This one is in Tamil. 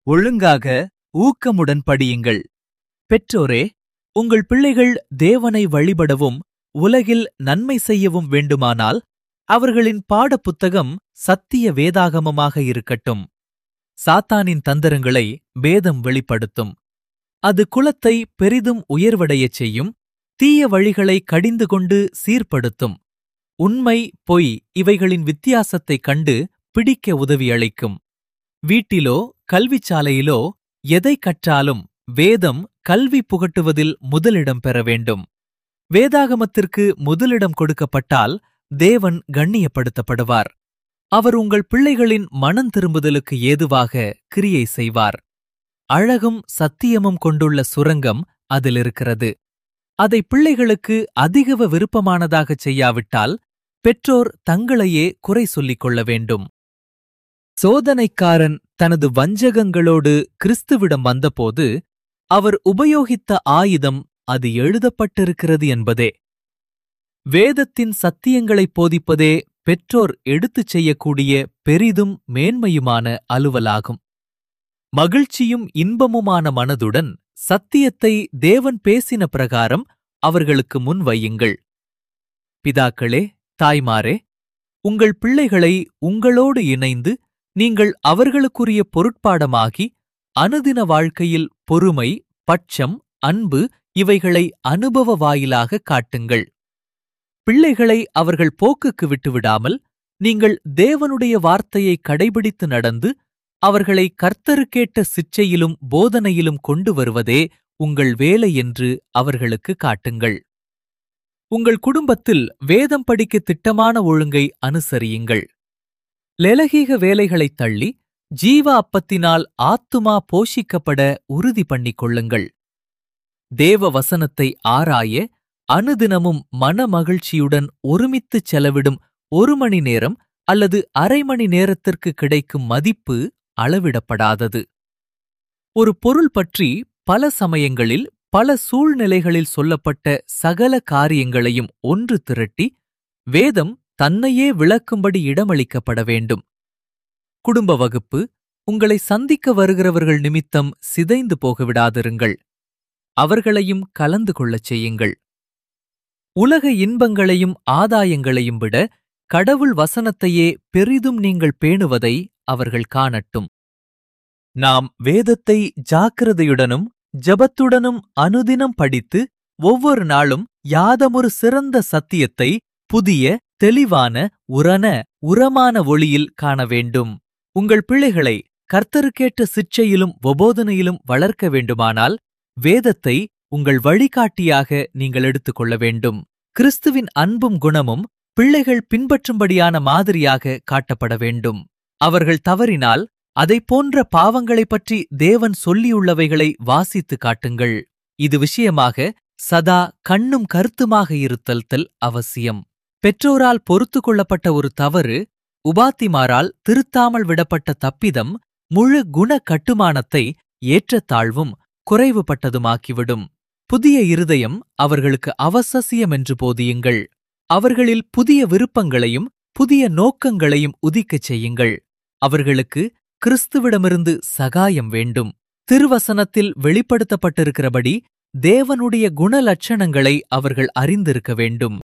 ஒழுங்காக ஊக்கமுடன் படியுங்கள் பெற்றோரே உங்கள் பிள்ளைகள் தேவனை வழிபடவும் உலகில் நன்மை செய்யவும் வேண்டுமானால் அவர்களின் பாடப்புத்தகம் சத்திய வேதாகமமாக இருக்கட்டும் சாத்தானின் தந்திரங்களை வேதம் வெளிப்படுத்தும் அது குலத்தை பெரிதும் உயர்வடையச் செய்யும் தீய வழிகளை கடிந்து கொண்டு சீர்படுத்தும் உண்மை பொய் இவைகளின் வித்தியாசத்தைக் கண்டு பிடிக்க உதவியளிக்கும் வீட்டிலோ கல்விச்சாலையிலோ எதை கற்றாலும் வேதம் கல்வி புகட்டுவதில் முதலிடம் பெற வேண்டும் வேதாகமத்திற்கு முதலிடம் கொடுக்கப்பட்டால் தேவன் கண்ணியப்படுத்தப்படுவார் அவர் உங்கள் பிள்ளைகளின் மனம் திரும்புதலுக்கு ஏதுவாக கிரியை செய்வார் அழகும் சத்தியமும் கொண்டுள்ள சுரங்கம் அதில் இருக்கிறது அதை பிள்ளைகளுக்கு அதிகவ விருப்பமானதாகச் செய்யாவிட்டால் பெற்றோர் தங்களையே குறை சொல்லிக் கொள்ள வேண்டும் சோதனைக்காரன் தனது வஞ்சகங்களோடு கிறிஸ்துவிடம் வந்தபோது அவர் உபயோகித்த ஆயுதம் அது எழுதப்பட்டிருக்கிறது என்பதே வேதத்தின் சத்தியங்களைப் போதிப்பதே பெற்றோர் எடுத்துச் செய்யக்கூடிய பெரிதும் மேன்மையுமான அலுவலாகும் மகிழ்ச்சியும் இன்பமுமான மனதுடன் சத்தியத்தை தேவன் பேசின பிரகாரம் அவர்களுக்கு முன் வையுங்கள் பிதாக்களே தாய்மாரே உங்கள் பிள்ளைகளை உங்களோடு இணைந்து நீங்கள் அவர்களுக்குரிய பொருட்பாடமாகி அனுதின வாழ்க்கையில் பொறுமை பட்சம் அன்பு இவைகளை அனுபவ வாயிலாக காட்டுங்கள் பிள்ளைகளை அவர்கள் போக்குக்கு விட்டுவிடாமல் நீங்கள் தேவனுடைய வார்த்தையை கடைபிடித்து நடந்து அவர்களை கர்த்தருக்கேட்ட சிச்சையிலும் போதனையிலும் கொண்டு வருவதே உங்கள் வேலை என்று அவர்களுக்கு காட்டுங்கள் உங்கள் குடும்பத்தில் வேதம் படிக்க திட்டமான ஒழுங்கை அனுசரியுங்கள் லெலகீக வேலைகளைத் தள்ளி ஜீவ அப்பத்தினால் ஆத்துமா போஷிக்கப்பட உறுதி பண்ணிக் கொள்ளுங்கள் தேவ வசனத்தை ஆராய அனுதினமும் மனமகிழ்ச்சியுடன் ஒருமித்துச் செலவிடும் ஒரு மணி நேரம் அல்லது அரை மணி நேரத்திற்கு கிடைக்கும் மதிப்பு அளவிடப்படாதது ஒரு பொருள் பற்றி பல சமயங்களில் பல சூழ்நிலைகளில் சொல்லப்பட்ட சகல காரியங்களையும் ஒன்று திரட்டி வேதம் தன்னையே விளக்கும்படி இடமளிக்கப்பட வேண்டும் குடும்ப வகுப்பு உங்களை சந்திக்க வருகிறவர்கள் நிமித்தம் சிதைந்து போகவிடாதிருங்கள் அவர்களையும் கலந்து கொள்ளச் செய்யுங்கள் உலக இன்பங்களையும் ஆதாயங்களையும் விட கடவுள் வசனத்தையே பெரிதும் நீங்கள் பேணுவதை அவர்கள் காணட்டும் நாம் வேதத்தை ஜாக்கிரதையுடனும் ஜபத்துடனும் அனுதினம் படித்து ஒவ்வொரு நாளும் யாதமொரு சிறந்த சத்தியத்தை புதிய தெளிவான உரன உரமான ஒளியில் காண வேண்டும் உங்கள் பிள்ளைகளை கர்த்தருக்கேற்ற சிற்சையிலும் உபோதனையிலும் வளர்க்க வேண்டுமானால் வேதத்தை உங்கள் வழிகாட்டியாக நீங்கள் எடுத்துக்கொள்ள வேண்டும் கிறிஸ்துவின் அன்பும் குணமும் பிள்ளைகள் பின்பற்றும்படியான மாதிரியாக காட்டப்பட வேண்டும் அவர்கள் தவறினால் அதைப் போன்ற பாவங்களைப் பற்றி தேவன் சொல்லியுள்ளவைகளை வாசித்து காட்டுங்கள் இது விஷயமாக சதா கண்ணும் கருத்துமாக இருத்தல் தல் அவசியம் பெற்றோரால் பொறுத்து கொள்ளப்பட்ட ஒரு தவறு உபாத்திமாரால் திருத்தாமல் விடப்பட்ட தப்பிதம் முழு குண கட்டுமானத்தை ஏற்றத்தாழ்வும் குறைவுபட்டதுமாக்கிவிடும் புதிய இருதயம் அவர்களுக்கு அவசசியம் என்று போதியுங்கள் அவர்களில் புதிய விருப்பங்களையும் புதிய நோக்கங்களையும் உதிக்கச் செய்யுங்கள் அவர்களுக்கு கிறிஸ்துவிடமிருந்து சகாயம் வேண்டும் திருவசனத்தில் வெளிப்படுத்தப்பட்டிருக்கிறபடி தேவனுடைய குணலட்சணங்களை அவர்கள் அறிந்திருக்க வேண்டும்